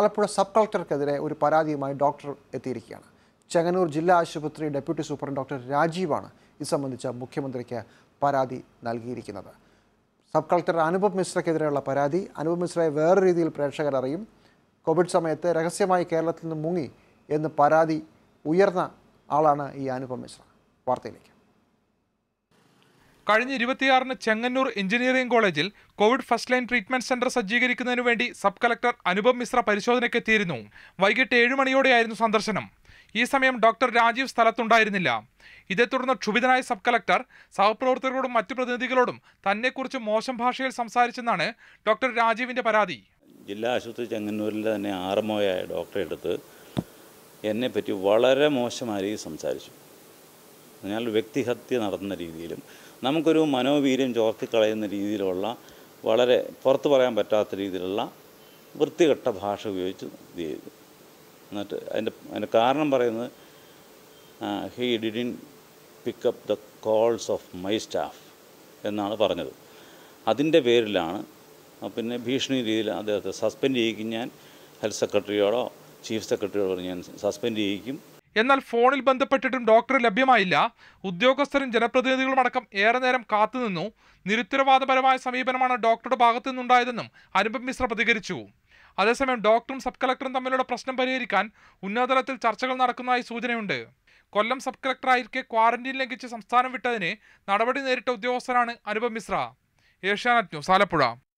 Alappuzha sub കളക്ടർക്കെതിരെ ഒരു പരാതിയുമായി doctor എത്തിയിരിക്കുകയാണ് ചെങ്ങന്നൂർ ജില്ലാ ആശുപത്രി ഡെപ്യൂട്ടി സൂപ്രണ്ട് ഡോക്ടർ രാജീവാണ് ഇത് സംബന്ധിച്ച മുഖ്യമന്ത്രിക്ക് പരാതി നൽകിയിരിക്കുന്നത് സബ് കളക്ടർ അനുപം മിശ്രയ്ക്കെതിരെയുള്ള പരാതി അനുപം മിശ്രയെ വേറെ രീതിയിൽ പ്രേക്ഷകർ അറിയും കോവിഡ് സമയത്ത് രഹസ്യമായി കേരളത്തിൽ നിന്ന് മുങ്ങി എന്ന് പരാതി ഉയർന്ന ആളാണ് ഈ അനുപം മിശ്ര വാർത്തയിലേക്ക് കഴിഞ്ഞ ഇരുപത്തിയാറിന് ചെങ്ങന്നൂർ എഞ്ചിനീയറിംഗ് കോളേജിൽ Covid first line treatment centre സജ്ജീകരിക്കുന്നതിനു വേണ്ടി സബ് കളക്ടർ അനുപം മിശ്ര പരിശോധനയ്ക്കെത്തിയിരുന്നു വൈകിട്ട് ഏഴ് മണിയോടെയായിരുന്നു സന്ദർശനം ഈ സമയം ഡോക്ടർ രാജീവ് സ്ഥലത്തുണ്ടായിരുന്നില്ല ഇതേ തുടർന്ന് ക്ഷുഭിതനായ സബ് കളക്ടർ സഹപ്രവർത്തകരോടും മറ്റു പ്രതിനിധികളോടും തന്നെക്കുറിച്ച് മോശം ഭാഷയിൽ സംസാരിച്ചെന്നാണ് ഡോക്ടർ രാജീവിന്റെ പരാതി ജില്ലാ ആശുപത്രി ചെങ്ങന്നൂരിലെ തന്നെ ആർമോയായ ഡോക്ടറെ അടുത്ത് എന്നെപ്പറ്റി വളരെ മോശമായ രീതിയിൽ സംസാരിച്ചു ഞാൻ വ്യക്തിഹത്യ നടത്തുന്ന രീതിയിലും നമുക്കൊരു മനോവീര്യം ചോർത്തിക്കളയുന്ന രീതിയിലുള്ള വളരെ പുറത്തു പറയാൻ പറ്റാത്ത രീതിയിലുള്ള വൃത്തികെട്ട ഭാഷ ഉപയോഗിച്ച് ഇത് ചെയ്തു എന്നിട്ട് അതിൻ്റെ അതിൻ്റെ കാരണം പറയുന്നത് he didn't pickup the calls of my staff എന്നാണ് പറഞ്ഞത് അതിൻ്റെ പേരിലാണ് ആ, പിന്നെ ഭീഷണി രീതിയിൽ അദ്ദേഹത്തെ സസ്പെൻഡ് ചെയ്യിക്കും ഞാൻ ഹെൽത്ത് സെക്രട്ടറിയോടോ ചീഫ് സെക്രട്ടറിയോടോ ഞാൻ സസ്പെൻഡ് ചെയ്യിക്കും എന്നാൽ ഫോണിൽ ബന്ധപ്പെട്ടിട്ടും ഡോക്ടർ ലഭ്യമായില്ല ഉദ്യോഗസ്ഥരും ജനപ്രതിനിധികളും അടക്കം ഏറെ നേരം കാത്തുനിന്നു നിരുത്തരവാദപരമായ സമീപനമാണ് ഡോക്ടറുടെ ഭാഗത്തു നിന്നുണ്ടായതെന്നും അനുപം മിശ്ര പ്രതികരിച്ചു അതേസമയം ഡോക്ടറും സബ് കളക്ടറും തമ്മിലുള്ള പ്രശ്നം പരിഹരിക്കാൻ ഉന്നതതലത്തിൽ ചർച്ചകൾ നടക്കുന്നതായി സൂചനയുണ്ട് കൊല്ലം സബ് കളക്ടറായിരിക്കെ ക്വാറന്റീൻ ലംഘിച്ച് സംസ്ഥാനം വിട്ടതിന് നടപടി നേരിട്ട ഉദ്യോഗസ്ഥരാണ് അനുപം മിശ്ര ഏഷ്യാനെറ്റ് ന്യൂസ് ആലപ്പുഴ